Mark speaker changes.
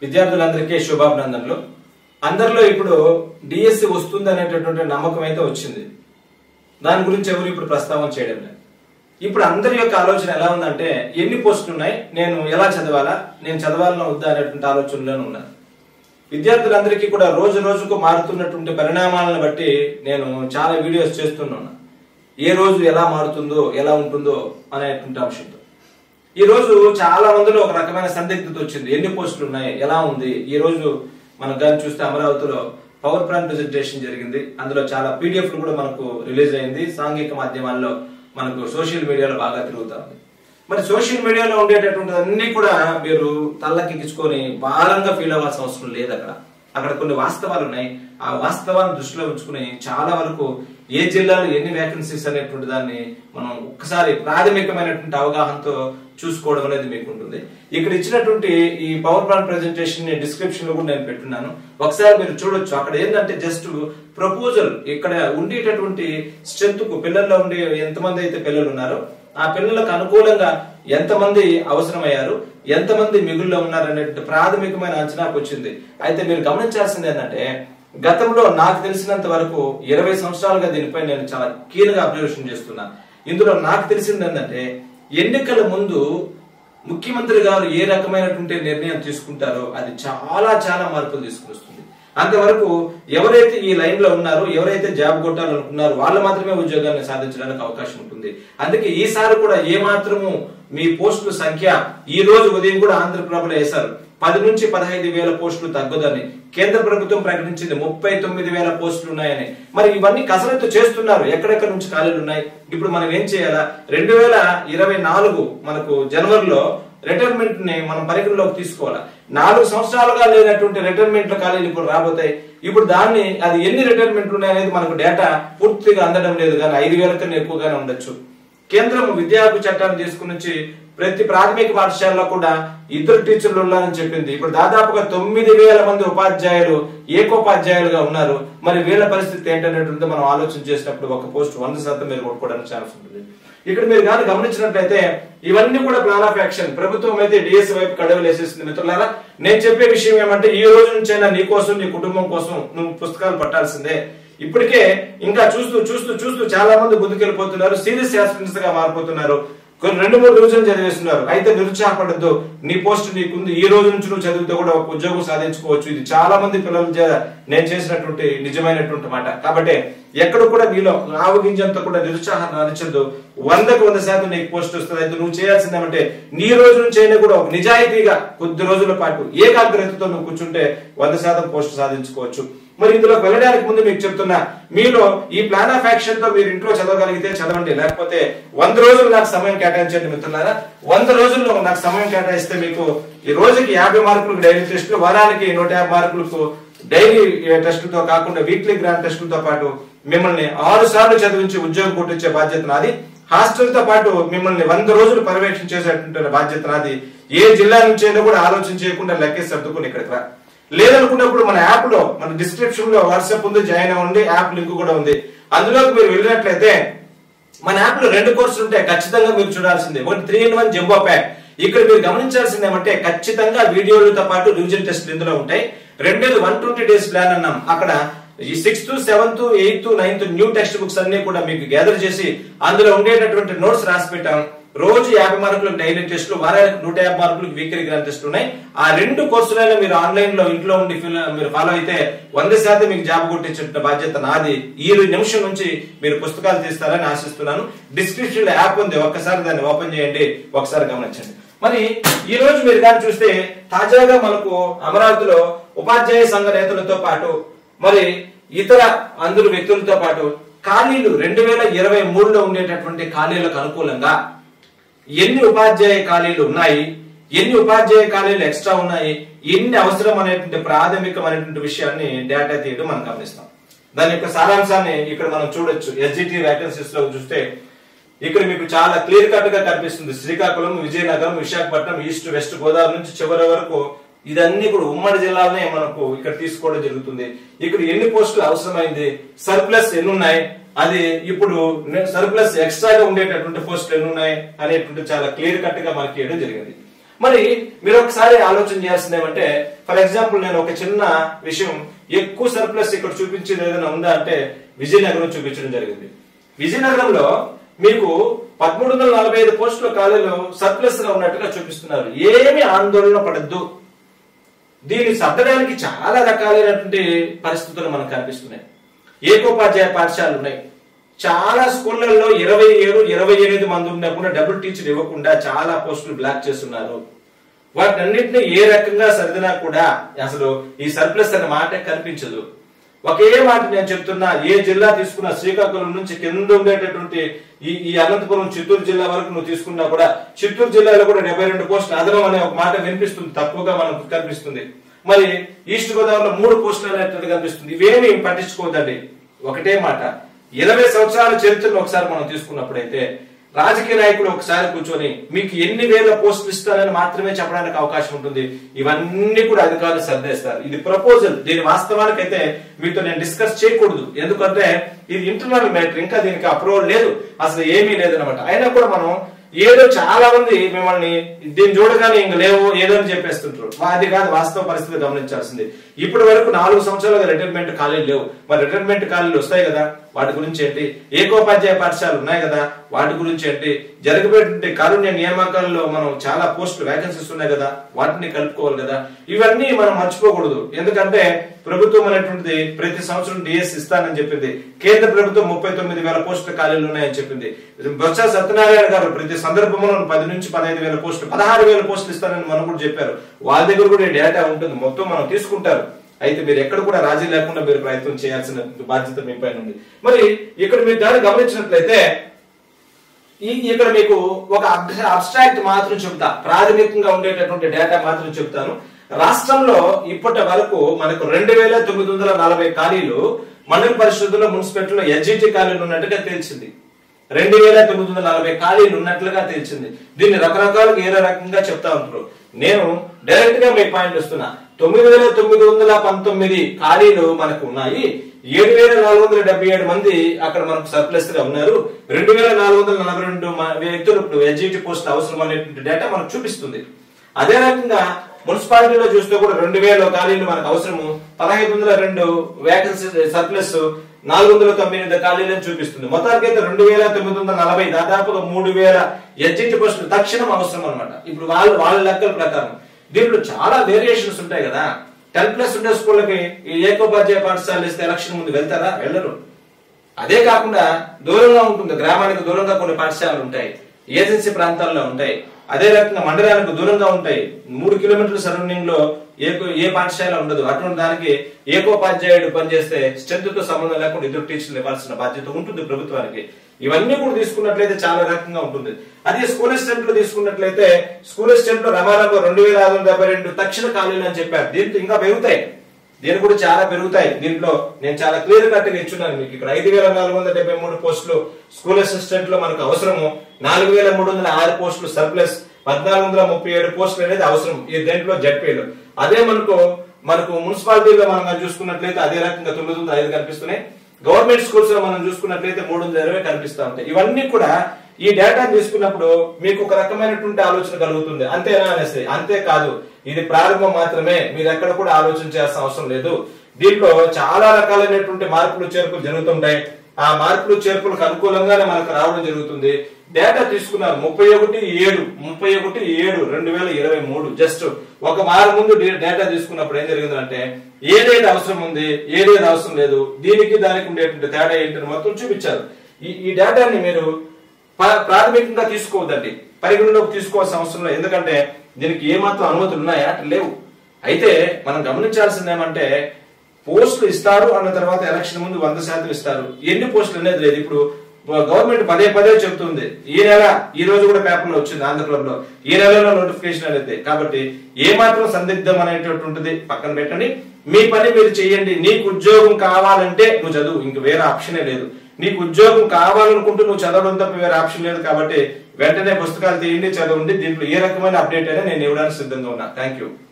Speaker 1: విద్యార్థులందరికీ శుభాభినందనలు అందరిలో ఇప్పుడు డిఎస్సి వస్తుంది అనేటటువంటి నమ్మకం అయితే వచ్చింది దాని గురించి ఎవరు ఇప్పుడు ప్రస్తావన చేయడం లేదు ఇప్పుడు అందరి యొక్క ఆలోచన ఎలా ఉందంటే ఎన్ని పోస్టులు ఉన్నాయి నేను ఎలా చదవాలా నేను చదవాలన్నా వద్దా అనేటువంటి ఆలోచనలోనే ఉన్నారు విద్యార్థులందరికీ కూడా రోజు రోజుకు మారుతున్నటువంటి పరిణామాలను బట్టి నేను చాలా వీడియోస్ చేస్తున్నాను ఏ రోజు ఎలా మారుతుందో ఎలా ఉంటుందో అనేటువంటి అంశంతో ఈ రోజు చాలా మందిలో ఒక రకమైన సందిగ్ధత వచ్చింది ఎన్ని పోస్టులు ఉన్నాయి ఎలా ఉంది ఈ రోజు మనం కానీ చూస్తే అమరావతిలో పవర్ ప్లాంట్ ప్రెజెంటేషన్ జరిగింది అందులో చాలా పీడిఎఫ్ కూడా మనకు రిలీజ్ అయింది సాంఘిక మాధ్యమాల్లో మనకు సోషల్ మీడియాలో బాగా తిరుగుతా ఉంది మరి సోషల్ మీడియాలో ఉండేటటువంటి అన్ని కూడా మీరు తల్లకెక్కించుకొని భారంగా ఫీల్ అవ్వాల్సిన అవసరం లేదు అక్కడ అక్కడ కొన్ని వాస్తవాలు ఉన్నాయి ఆ వాస్తవాన్ని దృష్టిలో ఉంచుకుని చాలా వరకు ఏ జిల్లాలో ఎన్ని వేకెన్సీస్ అనేటువంటి దాన్ని మనం ఒక్కసారి ప్రాథమికమైనటువంటి అవగాహనతో చూసుకోవడం అనేది మీకు ఉంటుంది ఇక్కడ ఇచ్చినటువంటి ఈ పవర్ పాయింట్ ప్రెజెంటేషన్ ని డిస్క్రిప్షన్ లో కూడా నేను పెట్టున్నాను ఒకసారి మీరు చూడొచ్చు అక్కడ ఏంటంటే జస్ట్ ప్రపోజల్ ఇక్కడ ఉండేటటువంటి స్ట్రెంత్ కు పిల్లల్లో ఉండే ఎంతమంది అయితే పిల్లలు ఉన్నారో ఆ పిల్లలకు అనుకూలంగా ఎంతమంది అవసరమయ్యారు ఎంతమంది మిగుల్లో ఉన్నారు అనే ప్రాథమికమైన అంచనాకు వచ్చింది అయితే మీరు గమనించాల్సింది ఏంటంటే గతంలో నాకు తెలిసినంత వరకు ఇరవై సంవత్సరాలుగా దీనిపై నేను చాలా కీలక అబ్జర్వేషన్ చేస్తున్నా ఇందులో నాకు తెలిసింది ఏంటంటే ఎన్నికల ముందు ముఖ్యమంత్రి గారు ఏ రకమైనటువంటి నిర్ణయం తీసుకుంటారో అది చాలా చాలా మార్పులు తీసుకొస్తుంది అంతవరకు ఎవరైతే ఈ లైన్ లో ఉన్నారో ఎవరైతే జాబ్ కొట్టాలనుకున్నారో వాళ్ళు మాత్రమే ఉద్యోగాన్ని సాధించడానికి అవకాశం ఉంటుంది అందుకే ఈసారి కూడా ఏ మాత్రము మీ పోస్టుల సంఖ్య ఈ రోజు ఉదయం కూడా ఆంధ్రప్రభలో వేశారు పది నుంచి పదహైదు వేల పోస్టులు తగ్గదని కేంద్ర ప్రభుత్వం ప్రకటించింది ముప్పై తొమ్మిది వేల పోస్టులు ఉన్నాయని మరి ఇవన్నీ కసరత్తు చేస్తున్నారు ఎక్కడెక్కడ నుంచి ఖాళీలు ఉన్నాయి ఇప్పుడు మనం ఏం చేయాలా రెండు వేల ఇరవై నాలుగు మనకు జనవరిలో రిటైర్మెంట్ ని మనం పరిగణలోకి తీసుకోవాలి నాలుగు సంవత్సరాలుగా లేనటువంటి రిటైర్మెంట్ల ఖాళీలు ఇప్పుడు రాబోతాయి ఇప్పుడు దాన్ని అది ఎన్ని రిటైర్మెంట్లు ఉన్నాయనేది మనకు డేటా పూర్తిగా అందడం లేదు కానీ ఐదు వేల కన్నా ఎక్కువగానే ఉండొచ్చు కేంద్రం విద్యా హక్కు చట్టాన్ని తీసుకుని వచ్చి ప్రతి ప్రాథమిక పాఠశాలలో కూడా ఇద్దరు టీచర్లు ఉన్నారని చెప్పింది ఇప్పుడు దాదాపుగా తొమ్మిది వేల మంది ఉపాధ్యాయులు ఏకోపాధ్యాయులుగా ఉన్నారు మరి వీళ్ళ పరిస్థితి ఏంటనేటువంటి మనం ఆలోచన చేసినప్పుడు ఒక పోస్ట్ వంద శాతం మీరు కొట్టుకోవడానికి ఛాన్స్ ఉంటుంది ఇక్కడ మీరు కానీ గమనించినట్లయితే ఇవన్నీ కూడా ప్లాన్ ఆఫ్ యాక్షన్ ప్రభుత్వం అయితే డిఎస్ వైపు కడవలు వేసేసింది మిత్రులారా నేను చెప్పే విషయం ఏమంటే ఈ రోజు నుంచైనా నీ కోసం నీ కుటుంబం కోసం నువ్వు పుస్తకాలు పట్టాల్సిందే ఇప్పటికే ఇంకా చూస్తూ చూస్తూ చూస్తూ చాలా మంది ముందుకెళ్ళిపోతున్నారు సీరియస్ యాస్పిరెంట్స్ గా మారిపోతున్నారు కొన్ని రెండు మూడు రోజులు చదివేస్తున్నారు అయితే నిరుత్సాహపడద్దు నీ పోస్ట్ నీకుంది ఈ రోజు నుంచి నువ్వు చదివితే కూడా ఒక ఉద్యోగం సాధించుకోవచ్చు ఇది చాలా మంది పిల్లల చేత నేను చేసినటువంటి నిజమైనటువంటి మాట కాబట్టి ఎక్కడ కూడా నీలో ఆవగింజంతా కూడా నిరుత్సాహాన్ని అనిచద్దు వందకు వంద శాతం నీకు పోస్ట్ వస్తుంది అయితే నువ్వు చేయాల్సింది ఏమంటే నీ రోజు నుంచి అయినా కూడా ఒక నిజాయితీగా కొద్ది రోజుల పాటు ఏకాగ్రతతో నువ్వు కూర్చుంటే వంద శాతం పోస్ట్ సాధించుకోవచ్చు మరి ఇందులో వెళ్ళడానికి ముందు మీకు చెప్తున్నా మీలో ఈ ప్లాన్ ఆఫ్ యాక్షన్ తో మీరు ఇంట్లో చదవగలిగితే చదవండి లేకపోతే వంద రోజులు నాకు సమయం కేటాయించండి మిత్రులారా వంద రోజుల్లో నాకు సమయం కేటాయిస్తే మీకు ఈ రోజుకి యాభై మార్కులకు డైలీ టెస్టులు వారానికి నూట యాభై మార్కులకు డైలీ టెస్టులతో కాకుండా వీక్లీ గ్రాండ్ టెస్టులతో పాటు మిమ్మల్ని ఆరు సార్లు చదివించి ఉద్యోగం కొట్టించే బాధ్యత నాది హాస్టల్ తో పాటు మిమ్మల్ని వంద రోజులు పర్యవేక్షణ చేసేటువంటి బాధ్యత నాది ఏ జిల్లా నుంచి అయినా కూడా ఆలోచన చేయకుండా లెక్కేసి సర్దుకుని ఇక్కడికి రా లేదనుకున్నప్పుడు మన యాప్ లో మన డిస్క్రిప్షన్ లో వాట్సాప్ ఉంది జాయిన్ అవ్వండి యాప్ లింక్ కూడా ఉంది అందులోకి మీరు వెళ్ళినట్లయితే మన యాప్ లో రెండు కోర్సులు ఉంటాయి ఖచ్చితంగా మీరు చూడాల్సిందే ఒకటి three in one jumbo pack ఇక్కడ మీరు గమనించాల్సింది ఏమంటే ఖచ్చితంగా వీడియోలతో పాటు రివిజన్ టెస్ట్లు ఇందులో ఉంటాయి రెండోది వన్ ట్వంటీ డేస్ ప్లాన్ అన్నాం అక్కడ ఈ sixth seventh eighth ninth new text books అన్ని కూడా మీకు గ్యాదర్ చేసి అందులో ఉండేటటువంటి నోట్స్ రాసి పెట్టాం రోజు యాభై మార్కులకు డైలీ టెస్టులు వారానికి నూట యాభై మార్కులకు వీక్లీ గ్రాండ్ టెస్టులు ఉన్నాయి ఆ రెండు కోర్సులైనా మీరు ఆన్లైన్ లో ఇంట్లో ఉండి ఫిల్- మీరు ఫాలో అయితే వంద శాతం మీకు జాబ్ కొట్టించే బాధ్యత నాది ఈ నిమిషం నుంచి మీరు పుస్తకాలు తీస్తారని ఆశిస్తున్నాను డిస్క్రిప్షన్ లో యాప్ ఉంది ఒక్కసారి దాన్ని ఓపెన్ చేయండి ఒకసారి గమనించండి మరి ఈ రోజు మీరు కానీ చూస్తే తాజాగా మనకు అమరావతిలో ఉపాధ్యాయ సంఘ నేతలతో పాటు మరి ఇతర అందరు వ్యక్తులతో పాటు ఖాళీలు రెండు వేల ఇరవై మూడులో ఉండేటటువంటి ఖాళీలకు అనుకూలంగా ఎన్ని ఉపాధ్యాయ ఖాళీలు ఉన్నాయి ఎన్ని ఉపాధ్యాయ ఖాళీలు ఎక్స్ట్రా ఉన్నాయి ఎన్ని అవసరం అనేటువంటి ప్రాథమికమైనటువంటి విషయాన్ని డేటా తీయడం మనం గమనిస్తాం దాని యొక్క సారాంశాన్ని ఇక్కడ మనం చూడొచ్చు ఎస్జిటి వేకెన్సీస్ లో చూస్తే ఇక్కడ మీకు చాలా క్లియర్ కట్ గా కనిపిస్తుంది శ్రీకాకుళం విజయనగరం విశాఖపట్నం ఈస్ట్ వెస్ట్ గోదావరి నుంచి చివరి వరకు ఇదన్నీ కూడా ఉమ్మడి జిల్లాలోనే మనకు ఇక్కడ తీసుకోవడం జరుగుతుంది ఇక్కడ ఎన్ని పోస్టులు అవసరమైంది సర్ప్లస్ ఎన్ని ఉన్నాయి అది ఇప్పుడు సర్ప్లస్ ఎక్స్ట్రాగా ఉండేటటువంటి పోస్టులు ఎన్ని ఉన్నాయి అనేటువంటి చాలా క్లియర్ కట్ గా మనకి ఇవ్వడం జరిగింది మరి మీరు ఒకసారి ఆలోచన చేయాల్సింది ఏమంటే ఫర్ ఎగ్జాంపుల్ నేను ఒక చిన్న విషయం ఎక్కువ సర్ప్లస్ ఇక్కడ చూపించేది ఏదైనా ఉందా అంటే విజయనగరం చూపించడం జరిగింది విజయనగరంలో మీకు పదమూడు వందల నలభై ఐదు పోస్టుల ఖాళీలు సర్ప్లస్ గా ఉన్నట్టుగా చూపిస్తున్నారు ఏమి ఆందోళన పడద్దు దీన్ని సర్దడానికి చాలా రకాలైనటువంటి పరిస్థితులు మనకు కనిపిస్తున్నాయి ఏకోపాధ్యాయ పాఠశాలలు ఉన్నాయి చాలా స్కూళ్ళల్లో ఇరవై ఏడు ఇరవై ఎనిమిది మంది ఉన్నప్పుడు డబుల్ టీచర్ ఇవ్వకుండా చాలా పోస్టులు బ్లాక్ చేస్తున్నారు వాటన్నిటిని ఏ రకంగా సర్దినా కూడా అసలు ఈ సర్ప్లస్ అనే మాట కనిపించదు ఒకే మాట నేను చెప్తున్నా ఏ జిల్లా తీసుకున్నా శ్రీకాకుళం నుంచి కింద ఉండేటటువంటి ఈ ఈ అనంతపురం చిత్తూరు జిల్లా వరకు నువ్వు తీసుకున్నా కూడా చిత్తూరు జిల్లాలో కూడా డెబ్బై రెండు పోస్టులు అదనం అనే ఒక మాట వినిపిస్తుంది తక్కువగా మనకు కనిపిస్తుంది మరి ఈస్ట్ గోదావరిలో మూడు పోస్టులు అనేటువంటి కనిపిస్తుంది ఇవేమి పట్టించుకోవద్దండి ఒకటే మాట ఇరవై సంవత్సరాల చరిత్రను ఒకసారి మనం తీసుకున్నప్పుడైతే రాజకీయ నాయకులు ఒకసారి కూర్చొని మీకు ఎన్ని వేల పోస్టులు ఇస్తారని మాత్రమే చెప్పడానికి అవకాశం ఉంటుంది ఇవన్నీ కూడా అధికారులు సర్దేస్తారు ఇది ప్రపోజల్ దీని వాస్తవానికైతే మీతో నేను డిస్కస్ చేయకూడదు ఎందుకంటే ఇది ఇంటర్నల్ మ్యాటర్ ఇంకా దీనికి అప్రూవల్ లేదు అసలు ఏమీ లేదనమాట అయినా కూడా మనం ఏదో చాలా మంది మిమ్మల్ని దీన్ని చూడగానే ఇంక లేవు ఏదో అని చెప్పేస్తుంటారు వా- అది కాదు వాస్తవ పరిస్థితి గమనించాల్సింది ఇప్పటి వరకు నాలుగు సంవత్సరాలుగా రిటైర్మెంట్ ఖాళీలు లేవు మరి రిటైర్మెంట్ ఖాళీలు వస్తాయి కదా వాటి గురించి ఏంటి ఏకోపాధ్యాయ పాఠశాలలు ఉన్నాయి కదా వాటి గురించి ఏంటి జరగబోయేటువంటి కారుణ్య నియామకాలలో మనం చాలా పోస్టులు వేకెన్సీస్ ఉన్నాయి కదా వాటిని కలుపుకోవాలి కదా ఇవన్నీ మనం మర్చిపోకూడదు ఎందుకంటే ప్రభుత్వం అనేటువంటిది ప్రతి సంవత్సరం డిఎస్ ఇస్తానని చెప్పింది కేంద్ర ప్రభుత్వం ముప్పై తొమ్మిది వేల పోస్టుల ఖాళీలు ఉన్నాయని చెప్పింది బొత్స సత్యనారాయణ గారు ప్రతి సందర్భంలో పది నుంచి పదహైదు వేల పోస్టులు పదహారు వేల పోస్టులు ఇస్తానని మనం కూడా చెప్పారు వాళ్ళ దగ్గర కూడా ఈ డేటా ఉంటుంది మొత్తం మనం తీసుకుంటారు అయితే మీరు ఎక్కడ కూడా రాజీ లేకుండా మీరు ప్రయత్నం చేయాల్సిన బాధ్యత మీ పైన ఉంది మరి ఇక్కడ మీరు దాన్ని గమనించినట్లయితే ఈ ఇక్కడ మీకు ఒక అబ్స్ట్రాక్ట్ మాత్రం చెప్తా ప్రాథమికంగా ఉండేటటువంటి డేటా మాత్రం చెప్తాను రాష్ట్రంలో ఇప్పటి వరకు మనకు రెండు వేల తొమ్మిది వందల నలభై ఖాళీలు మండల పరిషత్తులో మున్సిపాలిటీలో ఎస్జిటి ఖాళీలు ఉన్నట్టుగా తేల్చింది రెండు వేల తొమ్మిది వందల నలభై ఖాళీలు ఉన్నట్లుగా తేల్చింది దీన్ని రకరకాలుగా ఏదో రకంగా చెప్తా ఉంటారు నేను డైరెక్ట్ గా మీ పాయింట్ వస్తున్నా తొమ్మిది వేల తొమ్మిది వందల పంతొమ్మిది ఖాళీలు మనకు ఉన్నాయి ఏడు వేల నాలుగు వందల డెబ్బై ఏడు మంది అక్కడ మనకు సర్ప్లస్ గా ఉన్నారు రెండు వేల నాలుగు వందల నలభై రెండు మ- వ్యక్తులు ఇప్పుడు ఎస్జిటి పోస్ట్ అవసరం అనేటువంటి డేటా మనకు చూపిస్తుంది అదే రకంగా మున్సిపాలిటీలో చూస్తే కూడా రెండు వేల ఖాళీలు మనకు అవసరము పదహైదు వందల రెండు వేకెన్సీ సర్ప్లస్ నాలుగు వందల తొంభై ఎనిమిది ఖాళీలను చూపిస్తుంది మొత్తానికి అయితే రెండు వేల తొమ్మిది వందల నలభై దాదాపుగా మూడు వేల ఎడ్జిటి పోస్టులు తక్షణం అవసరం అనమాట ఇప్పుడు వాళ్ళ వాళ్ళ లెక్కల ప్రకారం దీంట్లో చాలా వేరియేషన్స్ ఉంటాయి కదా టెన్ ప్లస్ ఉండే స్కూళ్ళకి ఈ ఏకోపాధ్యాయ పాఠశాలలు ఇస్తే ఎలక్షన్ ముందు వెళ్తారా వెళ్ళరు అదే కాకుండా దూరంగా ఉంటుంది గ్రామానికి దూరంగా కొన్ని పాఠశాలలు ఉంటాయి ఏజెన్సీ ప్రాంతాల్లో ఉంటాయి అదే రకంగా మండలానికి దూరంగా ఉంటాయి మూడు కిలోమీటర్ల సరౌండింగ్ లో ఏ ఏ పాఠశాల ఉండదు అటువంటి దానికి ఏకోపాధ్యాయుడు పనిచేస్తే స్ట్రెంత్ తో సంబంధం లేకుండా ఇద్దరు టీచర్లు ఇవ్వాల్సిన బాధ్యత ఉంటుంది ప్రభుత్వానికి ఇవన్నీ కూడా తీసుకున్నట్లయితే చాలా రకంగా ఉంటుంది అదే స్కూల్ అసిస్టెంట్ లో తీసుకున్నట్లయితే స్కూల్ అసిస్టెంట్ లో రమారావు రెండు వేల ఐదు వందల డెబ్బై రెండు తక్షణ ఖాళీలు అని చెప్పారు దీంతో ఇంకా పెరుగుతాయి దీని కూడా చాలా పెరుగుతాయి దీంట్లో నేను చాలా క్లియర్ కట్ గా ఇచ్చున్నాను మీకు ఇక్కడ ఐదు వేల నాలుగు వందల డెబ్బై మూడు పోస్టులు స్కూల్ అసిస్టెంట్ లో మనకు అవసరము నాలుగు వేల మూడు వందల ఆరు పోస్టులు సర్ప్లస్ పద్నాలుగు వందల ముప్పై ఏడు పోస్టులు అనేది అవసరం ఈ దేంట్లో జడ్పీలు అదే మనకు మనకు మున్సిపాలిటీలో మనం చూసుకున్నట్లయితే అదే రకంగా తొమ్మిది వందల ఐదు కనిపిస్తున్నాయి గవర్నమెంట్ స్కూల్స్ లో మనం చూసుకున్నట్లయితే మూడు వందల ఇరవై కనిపిస్తా ఉంటాయి ఇవన్నీ కూడా ఈ డేటా తీసుకున్నప్పుడు మీకు ఒక రకమైనటువంటి ఆలోచన కలుగుతుంది అంతేనా అనేసి అంతేకాదు ఇది ప్రారంభం మాత్రమే మీరు ఎక్కడ కూడా ఆలోచన చేయాల్సిన అవసరం లేదు దీంట్లో చాలా రకాలైనటువంటి మార్పులు చేర్పులు జరుగుతుంటాయి ఆ మార్పులు చేర్పులకు అనుకూలంగానే మనకు రావడం జరుగుతుంది డేటా తీసుకున్నారు ముప్పై ఒకటి ఏడు ముప్పై ఒకటి ఏడు రెండు వేల ఇరవై మూడు జస్ట్ ఒక వారం ముందు డే- డేటా తీసుకున్నప్పుడు ఏం జరిగిందంటే ఏదైతే అవసరం ఉంది ఏదైతే అవసరం లేదు దీనికి దానికి ఉండేటువంటి తేడా ఏంటని మొత్తం చూపించారు ఈ ఈ డేటాని మీరు పా- ప్రాథమికంగా తీసుకోవద్దండి పరిగణలోకి తీసుకోవాల్సిన అవసరం లేదు ఎందుకంటే దీనికి ఏమాత్రం అనుమతులు ఉన్నాయా లేవు అయితే మనం గమనించాల్సింది ఏమంటే పోస్టులు ఇస్తారు అన్న తర్వాత ఎలక్షన్ ముందు వంద శాతం ఇస్తారు ఎన్ని పోస్టులు అనేది లేదు ఇప్పుడు గవర్నమెంట్ పదే పదే చెప్తుంది ఈ నెల ఈ రోజు కూడా పేపర్లో వచ్చింది ఆంధ్రప్రదేశ్ లో ఈ నెలలో నోటిఫికేషన్ అనేది కాబట్టి ఏ మాత్రం సందిగ్ధం అనేటటువంటి ఉంటుంది పక్కన పెట్టండి మీ పని మీరు చేయండి నీకు ఉద్యోగం కావాలంటే నువ్వు చదువు ఇంక వేరే ఆప్షనే లేదు నీకు ఉద్యోగం కావాలనుకుంటూ నువ్వు చదవడం తప్ప వేరే ఆప్షన్ లేదు కాబట్టి వెంటనే పుస్తకాలు తీయండి చదవండి దీంట్లో ఏ రకమైన అప్డేట్ అయినా నేను ఇవ్వడానికి సిద్ధంగా ఉన్నా థ్యాంక్ యూ